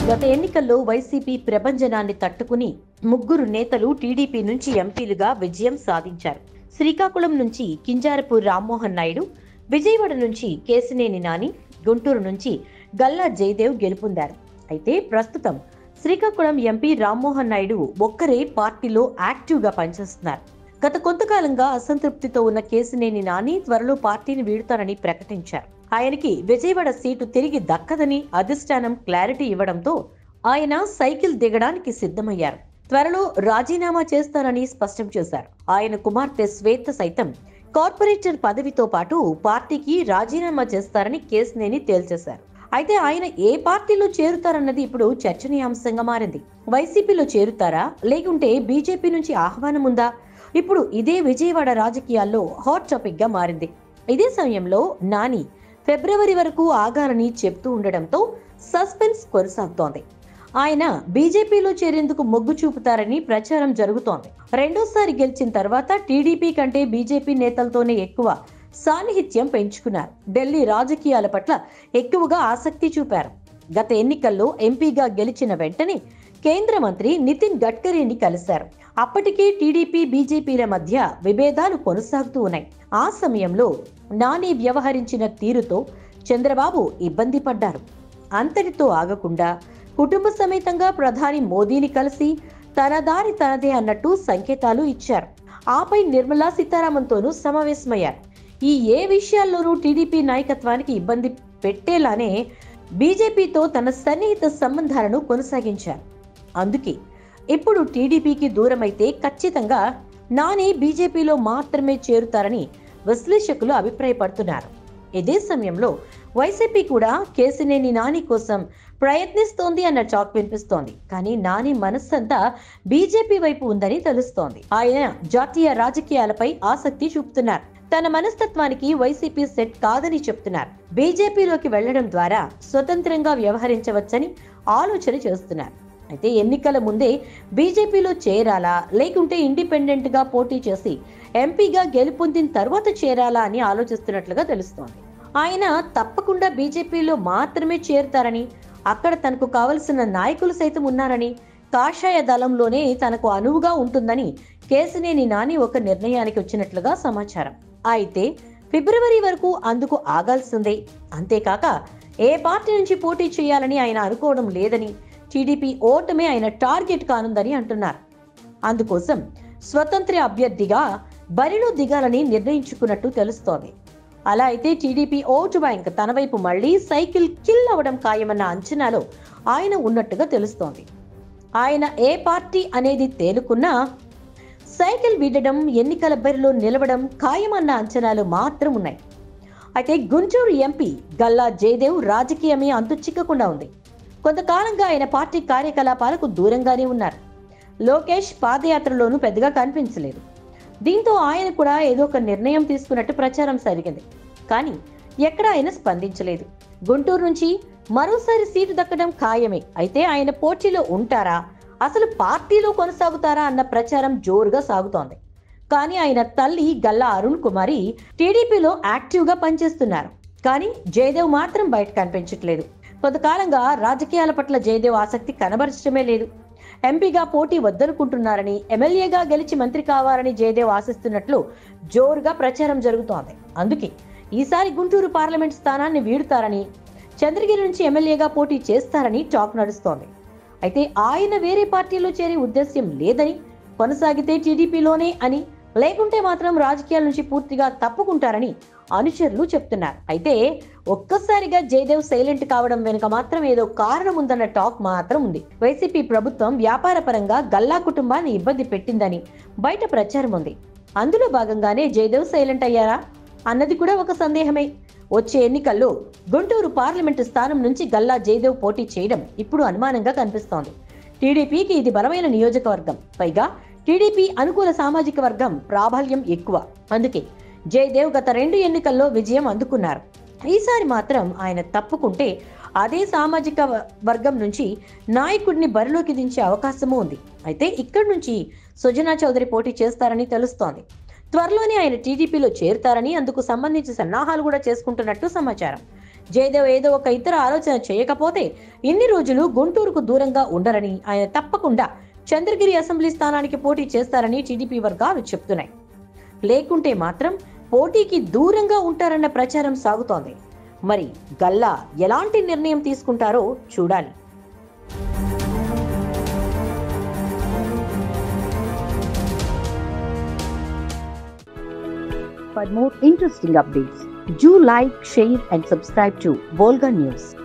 గత ఎన్నికల్లో వైసీపీ ప్రభంజనాన్ని తట్టుకుని ముగ్గురు నేతలు టీడీపీ నుంచి ఎంపీలుగా విజయం సాధించారు శ్రీకాకుళం నుంచి కింజారపు రామ్మోహన్ నాయుడు విజయవాడ నుంచి కేసినేని నాని గుంటూరు నుంచి గల్లా జయదేవ్ గెలుపొందారు అయితే ప్రస్తుతం శ్రీకాకుళం ఎంపీ రామ్మోహన్ నాయుడు ఒక్కరే పార్టీలో యాక్టివ్గా పనిచేస్తున్నారు గత కొంతకాలంగా అసంతృప్తితో ఉన్న కేసినేని నాని త్వరలో పార్టీని వీడుతారని ప్రకటించారు ఆయనకి విజయవాడ సీటు తిరిగి దక్కదని అధిష్టానం క్లారిటీ ఇవ్వడంతో ఆయన సైకిల్ దిగడానికి సిద్ధమయ్యారు త్వరలో రాజీనామా చేస్తారని స్పష్టం చేశారు ఆయన కుమార్తె శ్వేత సైతం కార్పొరేటర్ పదవితో పాటు పార్టీకి రాజీనామా చేస్తారని కేసినేని తేల్చేశారు అయితే ఆయన ఏ పార్టీలో చేరుతారన్నది ఇప్పుడు చర్చనీయాంశంగా మారింది వైసీపీలో చేరుతారా లేకుంటే బీజేపీ నుంచి ఆహ్వానం ఉందా ఇప్పుడు ఇదే విజయవాడ రాజకీయాల్లో హాట్ టాపిక్ గా మారింది ఇదే సమయంలో నాని ఫిబ్రవరి వరకు ఆగాలని చెప్తూ ఉండడంతో సస్పెన్స్ కొనసాగుతోంది ఆయన బీజేపీలో చేరేందుకు మొగ్గు చూపుతారని ప్రచారం జరుగుతోంది రెండోసారి గెలిచిన తర్వాత టీడీపీ కంటే బీజేపీ నేతలతోనే ఎక్కువ సాన్నిహిత్యం పెంచుకున్నారు ఢిల్లీ రాజకీయాల పట్ల ఎక్కువగా ఆసక్తి చూపారు గత ఎన్నికల్లో ఎంపీగా గెలిచిన వెంటనే కేంద్ర మంత్రి నితిన్ గడ్కరీని కలిశారు అప్పటికే టీడీపీ బీజేపీల మధ్య విభేదాలు కొనసాగుతూ ఉన్నాయి ఆ సమయంలో నాని వ్యవహరించిన తీరుతో చంద్రబాబు ఇబ్బంది పడ్డారు అంతటితో ఆగకుండా కుటుంబ సమేతంగా ప్రధాని మోదీని కలిసి తన దారి తనదే అన్నట్టు సంకేతాలు ఇచ్చారు ఆపై నిర్మలా సీతారామన్తోనూ సమావేశమయ్యారు ఈ ఏ విషయాల్లోనూ టీడీపీ నాయకత్వానికి ఇబ్బంది పెట్టేలానే బీజేపీతో తన సన్నిహిత సంబంధాలను కొనసాగించారు అందుకే ఇప్పుడు టీడీపీకి దూరమైతే ఖచ్చితంగా నాని బీజేపీలో మాత్రమే చేరుతారని విశ్లేషకులు అభిప్రాయపడుతున్నారు ఇదే సమయంలో వైసీపీ కూడా కేసినేని నాని కోసం ప్రయత్నిస్తోంది అన్న టాక్ వినిపిస్తోంది కానీ నాని మనస్సంతా బీజేపీ వైపు ఉందని తెలుస్తోంది ఆయన జాతీయ రాజకీయాలపై ఆసక్తి చూపుతున్నారు తన మనస్తత్వానికి వైసీపీ సెట్ కాదని చెప్తున్నారు బీజేపీలోకి వెళ్లడం ద్వారా స్వతంత్రంగా వ్యవహరించవచ్చని ఆలోచన చేస్తున్నారు అయితే ఎన్నికల ముందే బీజేపీలో చేరాలా లేకుంటే ఇండిపెండెంట్ గా పోటీ చేసి ఎంపీగా గెలుపొందిన తర్వాత చేరాలా అని ఆలోచిస్తున్నట్లుగా తెలుస్తోంది ఆయన తప్పకుండా బీజేపీలో మాత్రమే చేరుతారని అక్కడ తనకు కావలసిన నాయకులు సైతం ఉన్నారని కాషాయ దళంలోనే తనకు అనువుగా ఉంటుందని కేసినేని నాని ఒక నిర్ణయానికి వచ్చినట్లుగా సమాచారం అయితే ఫిబ్రవరి వరకు అందుకు ఆగాల్సిందే అంతేకాక ఏ పార్టీ నుంచి పోటీ చేయాలని ఆయన అనుకోవడం లేదని టీడీపీ ఓటమే ఆయన టార్గెట్ కానుందని అంటున్నారు అందుకోసం స్వతంత్ర అభ్యర్థిగా బరిలో దిగాలని నిర్ణయించుకున్నట్టు తెలుస్తోంది అలా అయితే టీడీపీ ఓటు బ్యాంక్ తన వైపు మళ్లీ సైకిల్ కిల్ అవ్వడం ఖాయమన్న అంచనాలో ఆయన ఉన్నట్టుగా తెలుస్తోంది ఆయన ఏ పార్టీ అనేది తేలుకున్నా సైకిల్ వీడడం ఎన్నికల బరిలో నిలవడం ఖాయమన్న అంచనాలు మాత్రం ఉన్నాయి అయితే గుంటూరు ఎంపీ గల్లా జయదేవ్ రాజకీయమే అంతు చిక్కకుండా ఉంది కొంతకాలంగా ఆయన పార్టీ కార్యకలాపాలకు దూరంగానే ఉన్నారు లోకేష్ పాదయాత్రలోనూ పెద్దగా కనిపించలేదు దీంతో ఆయన కూడా ఏదో ఒక నిర్ణయం తీసుకున్నట్టు ప్రచారం జరిగింది కానీ ఎక్కడ ఆయన స్పందించలేదు గుంటూరు నుంచి మరోసారి సీటు దక్కడం ఖాయమే అయితే ఆయన పోటీలో ఉంటారా అసలు పార్టీలో కొనసాగుతారా అన్న ప్రచారం జోరుగా సాగుతోంది కానీ ఆయన తల్లి గల్లా అరుణ్ కుమారి టీడీపీలో యాక్టివ్గా పనిచేస్తున్నారు కానీ జయదేవ్ మాత్రం బయట కనిపించట్లేదు కొంతకాలంగా రాజకీయాల పట్ల జయదేవ్ ఆసక్తి కనబరచడమే లేదు ఎంపీగా పోటీ వద్దనుకుంటున్నారని ఎమ్మెల్యేగా గెలిచి మంత్రి కావాలని జయదేవ్ ఆశిస్తున్నట్లు జోరుగా ప్రచారం జరుగుతోంది అందుకే ఈసారి గుంటూరు పార్లమెంట్ స్థానాన్ని వీడుతారని చంద్రగిరి నుంచి ఎమ్మెల్యేగా పోటీ చేస్తారని టాక్ నడుస్తోంది అయితే ఆయన వేరే పార్టీలో చేరే ఉద్దేశ్యం లేదని కొనసాగితే టీడీపీలోనే అని లేకుంటే మాత్రం రాజకీయాల నుంచి పూర్తిగా తప్పుకుంటారని అనుచరులు చెప్తున్నారు అయితే ఒక్కసారిగా జయదేవ్ సైలెంట్ కావడం వెనుక మాత్రం ఏదో కారణం ఉందన్న టాక్ మాత్రం ఉంది వైసీపీ ప్రభుత్వం వ్యాపార పరంగా గల్లా కుటుంబాన్ని ఇబ్బంది పెట్టిందని బయట ప్రచారం ఉంది అందులో భాగంగానే జయదేవ్ సైలెంట్ అయ్యారా అన్నది కూడా ఒక సందేహమే వచ్చే ఎన్నికల్లో గుంటూరు పార్లమెంటు స్థానం నుంచి గల్లా జయదేవ్ పోటీ చేయడం ఇప్పుడు అనుమానంగా కనిపిస్తోంది టీడీపీకి ఇది బలమైన నియోజకవర్గం పైగా టీడీపీ అనుకూల సామాజిక వర్గం ప్రాబల్యం ఎక్కువ అందుకే జయదేవ్ గత రెండు ఎన్నికల్లో విజయం అందుకున్నారు ఈసారి మాత్రం ఆయన తప్పుకుంటే అదే సామాజిక వ- వర్గం నుంచి నాయకుడిని బరిలోకి దించే అవకాశమూ ఉంది అయితే ఇక్కడి నుంచి సుజనా చౌదరి పోటీ చేస్తారని తెలుస్తోంది త్వరలోనే ఆయన టీడీపీలో చేరుతారని అందుకు సంబంధించి సన్నాహాలు కూడా చేసుకుంటున్నట్టు సమాచారం జయదేవ్ ఏదో ఒక ఇతర ఆలోచన చేయకపోతే ఇన్ని రోజులు గుంటూరుకు దూరంగా ఉండరని ఆయన తప్పకుండా చంద్రగిరి అసెంబ్లీ స్థానానికి పోటీ చేస్తారని టీడీపీ వర్గాలు చెప్తున్నాయి లేకుంటే మాత్రం పోటీకి దూరంగా ఉంటారన్న ప్రచారం సాగుతోంది మరి గల్లా ఎలాంటి నిర్ణయం తీసుకుంటారో చూడాలి For more interesting updates, do like, share, and subscribe to Volga News.